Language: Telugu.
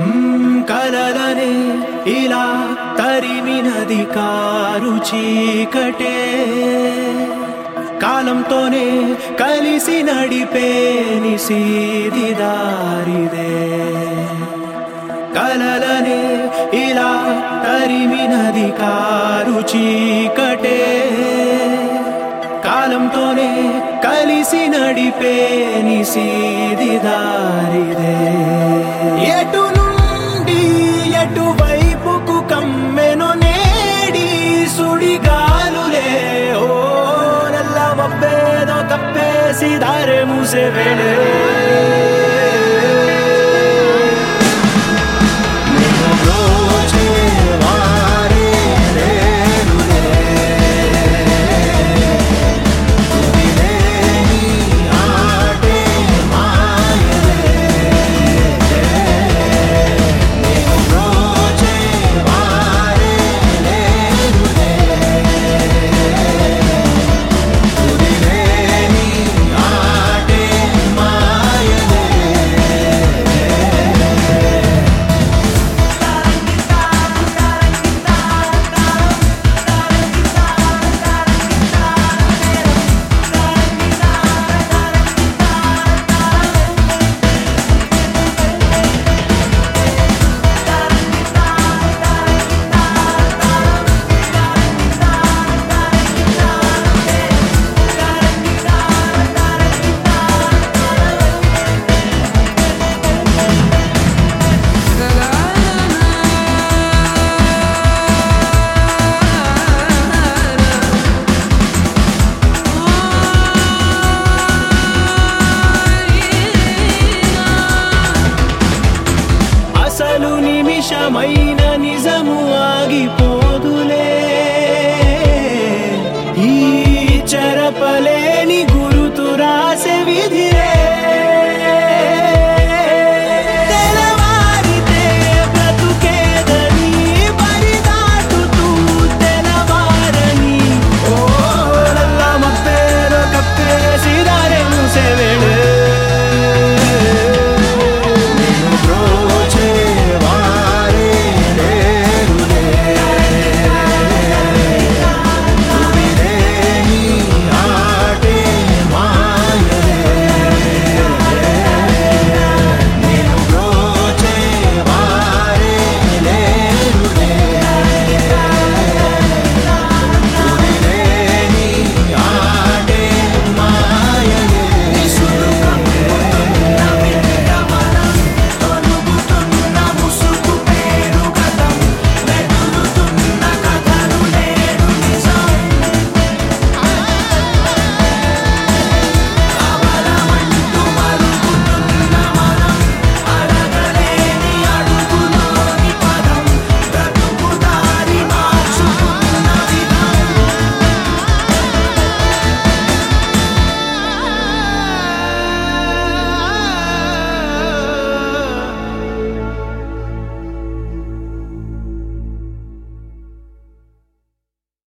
మ్మ్, కలలనే ఇలా తరిమినది కారు చీకటే కాలంతోనే కలిసి నడిపే నిసీది దారిదే కలలనే ఇలా తరిమినది కారు చీకటే కాలంతోనే కలిసి నడిపే నిసీది దారిదే ఎటు నుండి ఎటువైపుకు కమ్మెను నేడి సుడిగాలులే ఓ నల్ల మబ్బేదో కప్పేసి దారే మూసే వేళే నిన్ను బ్రోచే వారే లేరులే. తుదిలేని ఆటే మాయలే. నిన్ను బ్రోచే వారే లేరులే. తుదిలేని ఆటే మాయలే. అసలు నిమిషమై